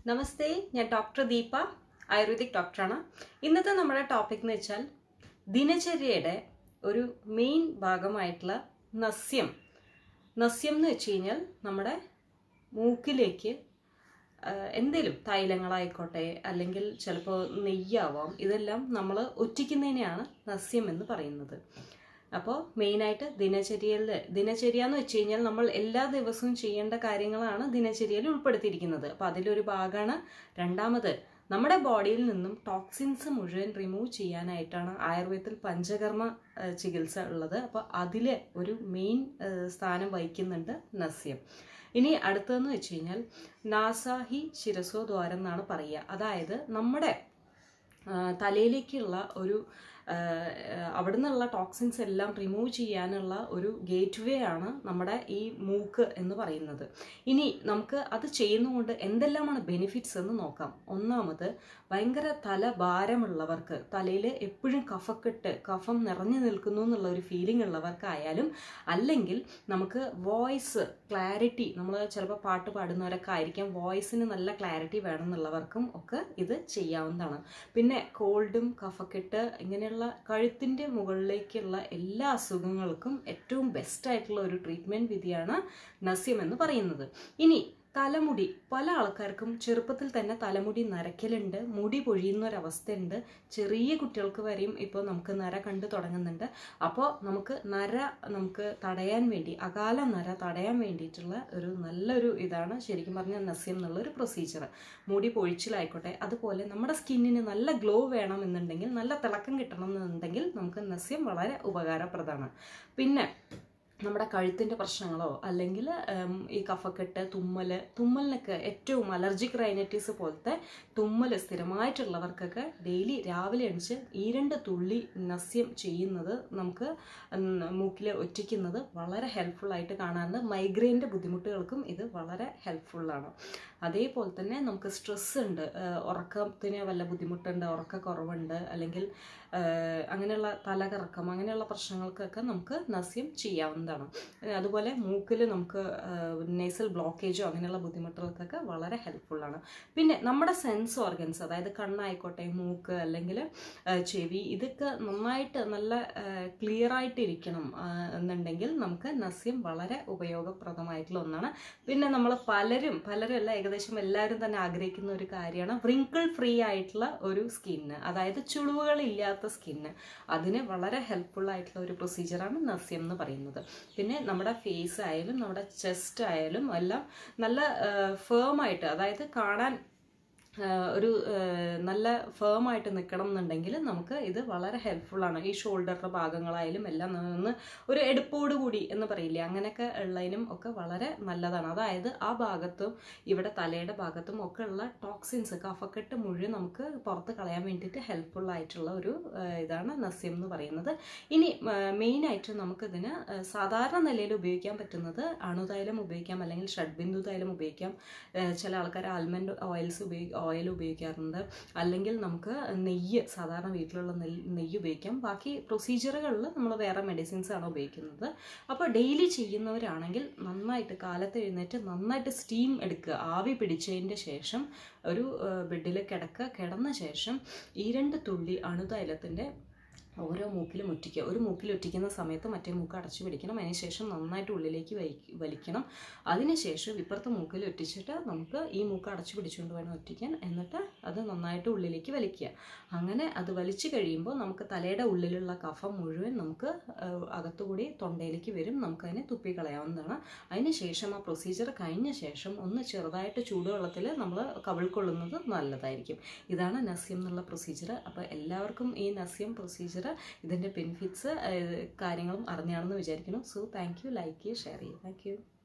നമസ്തേ ഞാൻ doctor Deepa ayurvedic ഡോക്ടറാണ് ഇന്നത്തെ നമ്മുടെ ടോപ്പിക് എന്ന് വെച്ചാൽ ദിനചര്യയുടെ ഒരു മെയിൻ ഭാഗമായിട്ടുള്ള നസ്യം നസ്യം എന്ന് വെച്ച് കഴിഞ്ഞാൽ നമ്മുടെ മൂക്കിലേക്ക് എന്തെങ്കിലും തൈലങ്ങളായിക്കോട്ടെ അല്ലെങ്കിൽ ചിലപ്പോൾ നെയ്യാവാം ഇതെല്ലാം നമ്മൾ ഒറ്റിക്കുന്നതിനെയാണ് നസ്യം എന്ന് പറയുന്നത് അപ്പോൾ മെയിനായിട്ട് ദിനചര്യയിൽ ദിനചര്യ എന്ന് വെച്ച് കഴിഞ്ഞാൽ നമ്മൾ എല്ലാ ദിവസവും ചെയ്യേണ്ട കാര്യങ്ങളാണ് ദിനചര്യയിൽ ഉൾപ്പെടുത്തിയിരിക്കുന്നത് അപ്പോൾ അതിലൊരു ഭാഗമാണ് രണ്ടാമത് നമ്മുടെ ബോഡിയിൽ നിന്നും ടോക്സിൻസ് മുഴുവൻ റിമൂവ് ചെയ്യാനായിട്ടാണ് ആയുർവേദത്തിൽ പഞ്ചകർമ്മ ഏഹ്, ചികിത്സ ഉള്ളത് അപ്പോൾ അതിൽ ഒരു മെയിൻ ഏഹ്, സ്ഥാനം വഹിക്കുന്നുണ്ട് നസ്യം ഇനി അടുത്തതെന്ന് വെച്ച് കഴിഞ്ഞാൽ നാസാഹി ശിരസോ ദ്വാരം എന്നാണ് പറയുക അതായത് നമ്മുടെ ആ, തലയിലേക്കുള്ള ഒരു ആ, അവിടെ നിന്നുള്ള ടോക്സിൻസ് എല്ലാം റിമൂവ് ചെയ്യാനുള്ള ഒരു ഗേറ്റ് വേ ആണ് നമ്മുടെ ഈ മൂക്ക് എന്ന് പറയുന്നത് ഇനി നമുക്ക് അത് ചെയ്യുന്നതുകൊണ്ട് എന്തെല്ലാമാണ് ബെനിഫിറ്റ്സ് എന്ന് നോക്കാം ഒന്നാമത് ഭയങ്കര തല ഭാരമുള്ളവർക്ക് തലയിൽ എപ്പോഴും കഫക്കെട്ട് കഫം നിറഞ്ഞു നിൽക്കുന്നു എന്നുള്ള ഒരു ഫീലിംഗ് ഉള്ളവർക്കായാലും അല്ലെങ്കിൽ നമുക്ക് വോയിസ് ക്ലാരിറ്റി നമ്മൾ ചിലപ്പോൾ പാട്ട് പാടുന്നവരൊക്കെ ആയിരിക്കാം വോയിസിന് നല്ല ക്ലാരിറ്റി വേണമെന്നുള്ളവർക്കും ഒക്കെ ഇത് ചെയ്യാവുന്നതാണ് പിന്നെ കോൾഡും കഫക്കെട്ട് ഇങ്ങനെയുള്ള കഴുത്തിൻ്റെ മുകളിലേക്കുള്ള എല്ലാ അസുഖങ്ങൾക്കും ഏറ്റവും ബെസ്റ്റ് ആയിട്ടുള്ള ഒരു ട്രീറ്റ്മെൻറ്റ് വിധിയാണ് നസ്യം എന്ന് പറയുന്നത് ഇനി തലമുടി പല ആൾക്കാർക്കും ചെറുപ്പത്തിൽ തന്നെ തലമുടി നരയ്ക്കലുണ്ട് മുടി പൊഴിയുന്ന ഒരവസ്ഥയുണ്ട് ചെറിയ കുട്ടികൾക്ക് വരെയും ഇപ്പോൾ നമുക്ക് നര കണ്ടു തുടങ്ങുന്നുണ്ട് അപ്പോൾ നമുക്ക് നര നമുക്ക് തടയാൻ വേണ്ടി അകാല നര തടയാൻ വേണ്ടിയിട്ടുള്ള ഒരു നല്ലൊരു ഇതാണ് ശരിക്കും പറഞ്ഞാൽ നസ്യം എന്നുള്ള ഒരു പ്രൊസീജിയർ മുടി പൊഴിച്ചിലായിക്കോട്ടെ അതുപോലെ നമ്മുടെ സ്കിന്നിന് നല്ല ഗ്ലോ വേണമെന്നുണ്ടെങ്കിൽ നല്ല തിളക്കം കിട്ടണം എന്നുണ്ടെങ്കിൽ നമുക്ക് നസ്യം വളരെ ഉപകാരപ്രദമാണ് പിന്നെ നമ്മുടെ കഴുത്തിൻ്റെ പ്രശ്നങ്ങളോ അല്ലെങ്കിൽ ഉം, ഈ കഫക്കെട്ട് തുമ്മൽ തുമ്മലിനൊക്കെ ഏറ്റവും അലർജിക് റൈനൈറ്റിസ് പോലത്തെ തുമ്മൽ സ്ഥിരമായിട്ടുള്ളവർക്കൊക്കെ ഡെയിലി രാവിലെ എണിച്ച് ഈ രണ്ട് തുള്ളി നസ്യം ചെയ്യുന്നത് നമുക്ക് മൂക്കിൽ ഒറ്റിക്കുന്നത് വളരെ ഹെൽപ്ഫുൾ ആയിട്ട് കാണാറുണ്ട് മൈഗ്രെയിൻ്റെ ബുദ്ധിമുട്ടുകൾക്കും ഇത് വളരെ ഹെൽപ്ഫുള്ളാണ് അതേപോലെ തന്നെ നമുക്ക് സ്ട്രെസ് ഉണ്ട് ഏഹ് ഉറക്കത്തിന് വല്ല ബുദ്ധിമുട്ടുണ്ട് ഉറക്കക്കുറവുണ്ട് അല്ലെങ്കിൽ ഏഹ് അങ്ങനെയുള്ള തലകറക്കം അങ്ങനെയുള്ള പ്രശ്നങ്ങൾക്കൊക്കെ നമുക്ക് നസ്യം ചെയ്യാവുന്നതാണ് ഏഹ് അതുപോലെ മൂക്കിൽ നമുക്ക് നേസൽ ബ്ലോക്കേജോ അങ്ങനെയുള്ള ബുദ്ധിമുട്ടുകൾക്കൊക്കെ വളരെ ഹെൽപ്ഫുള്ളാണ് പിന്നെ നമ്മുടെ സെൻസ് ഓർഗൻസ് അതായത് കണ്ണായിക്കോട്ടെ മൂക്ക് അല്ലെങ്കിൽ ചെവി ഇതൊക്കെ നന്നായിട്ട് നല്ല ക്ലിയർ ആയിട്ടിരിക്കണം ഏഹ് എന്നുണ്ടെങ്കിൽ നമുക്ക് നസ്യം വളരെ ഉപയോഗപ്രദമായിട്ടുള്ള ഒന്നാണ് പിന്നെ നമ്മൾ പലരും പലരും അല്ല ഏകദേശം എല്ലാവരും തന്നെ ആഗ്രഹിക്കുന്ന ഒരു കാര്യമാണ് വ്രിങ്കിൾ ഫ്രീ ആയിട്ടുള്ള ഒരു സ്കിന്ന് അതായത് ചുളിവുകൾ ഇല്ലാത്ത സ്കിന്ന് അതിന് വളരെ ഹെൽപ്ഫുൾ ആയിട്ടുള്ള ഒരു പ്രൊസീജിയറാണ് നസ്യം എന്ന് പറയുന്നത് പിന്നെ നമ്മുടെ ഫേസ് ആയാലും നമ്മുടെ ചെസ്റ്റ് ആയാലും എല്ലാം നല്ല ഫേം ആയിട്ട് അതായത് കാണാൻ ആ, ഒരു ആ, നല്ല ഫേം ആയിട്ട് നിൽക്കണം എന്നുണ്ടെങ്കിൽ നമുക്ക് ഇത് വളരെ ഹെൽപ്ഫുൾ ആണ് ഈ ഷോൾഡറിൻ്റെ ഭാഗങ്ങളായാലും എല്ലാം നിന്ന് ഒരു എടുപ്പോട് കൂടി എന്ന് പറയില്ലേ അങ്ങനെയൊക്കെ ഉള്ളതിനും ഒക്കെ വളരെ നല്ലതാണ് അതായത് ആ ഭാഗത്തും ഇവിടെ തലയുടെ ഭാഗത്തും ഒക്കെ ഉള്ള ടോക്സിൻസ് കഫക്കെട്ട് മുഴുവൻ നമുക്ക് പുറത്ത് കളയാൻ വേണ്ടിയിട്ട് ഹെൽപ്ഫുൾ ആയിട്ടുള്ള ഒരു ആ, ഇതാണ് നസ്യം എന്ന് പറയുന്നത് ഇനി മെയിനായിട്ട് നമുക്കിതിന് ആ, സാധാരണ നിലയിൽ ഉപയോഗിക്കാൻ പറ്റുന്നത് അണുതൈലം ഉപയോഗിക്കാം അല്ലെങ്കിൽ ഷഡ്ബിന്ദു തൈലം ഉപയോഗിക്കാം ആ, ചില ആൾക്കാർ ആൽമണ്ട് ഓയിൽസ് ഉപയോഗി ഓയിൽ ഉപയോഗിക്കാറുണ്ട് അല്ലെങ്കിൽ നമുക്ക് നെയ്യ് സാധാരണ വീട്ടിലുള്ള നെയ്യ് നെയ്യ് ഉപയോഗിക്കാം ബാക്കി പ്രൊസീജിയറുകളിൽ നമ്മൾ വേറെ മെഡിസിൻസ് ആണ് ഉപയോഗിക്കുന്നത് അപ്പോൾ ഡെയിലി ചെയ്യുന്നവരാണെങ്കിൽ നന്നായിട്ട് കാലത്ത് എഴുന്നേറ്റ് നന്നായിട്ട് സ്റ്റീം എടുക്കുക ആവി പിടിച്ചതിൻ്റെ ശേഷം ഒരു ബെഡിൽ കിടക്കുക കിടന്ന ശേഷം ഈ രണ്ട് തുള്ളി അണുതൈലത്തിൻ്റെ ഓരോ മൂക്കിലും ഒറ്റിക്കുക ഒരു മൂക്കിൽ ഒറ്റിക്കുന്ന സമയത്ത് മറ്റേ മൂക്ക് അടച്ചു പിടിക്കണം അതിനുശേഷം നന്നായിട്ട് ഉള്ളിലേക്ക് വലി- വലിക്കണം അതിനുശേഷം ഇപ്പുറത്തെ മൂക്കിൽ ഒറ്റിച്ചിട്ട് നമുക്ക് ഈ മൂക്ക് അടച്ചു പിടിച്ചുകൊണ്ട് വേണം ഒറ്റിക്കാൻ എന്നിട്ട് അത് നന്നായിട്ട് ഉള്ളിലേക്ക് വലിക്കുക അങ്ങനെ അത് വലിച്ചു കഴിയുമ്പോൾ നമുക്ക് തലയുടെ ഉള്ളിലുള്ള കഫം മുഴുവൻ നമുക്ക് ആ, അകത്തുകൂടി തൊണ്ടയിലേക്ക് വരും നമുക്കതിനെ തുപ്പിക്കളയാവുന്നതാണ് അതിനുശേഷം ആ പ്രൊസീജിയർ കഴിഞ്ഞ ശേഷം ഒന്ന് ചെറുതായിട്ട് ചൂടുവെള്ളത്തിൽ നമ്മൾ കവിൾക്കൊള്ളുന്നത് നല്ലതായിരിക്കും ഇതാണ് നസ്യം എന്നുള്ള പ്രൊസീജിയർ അപ്പോൾ എല്ലാവർക്കും ഈ നസ്യം പ്രൊസീജിയർ ഇതിൻ്റെ ബെനിഫിറ്റ്സ് കാര്യങ്ങളും അറിഞ്ഞാണെന്ന് വിചാരിക്കുന്നു സോ താങ്ക് യു ലൈക്ക് ചെയ്യുക ഷെയർ ചെയ്യുക താങ്ക് യു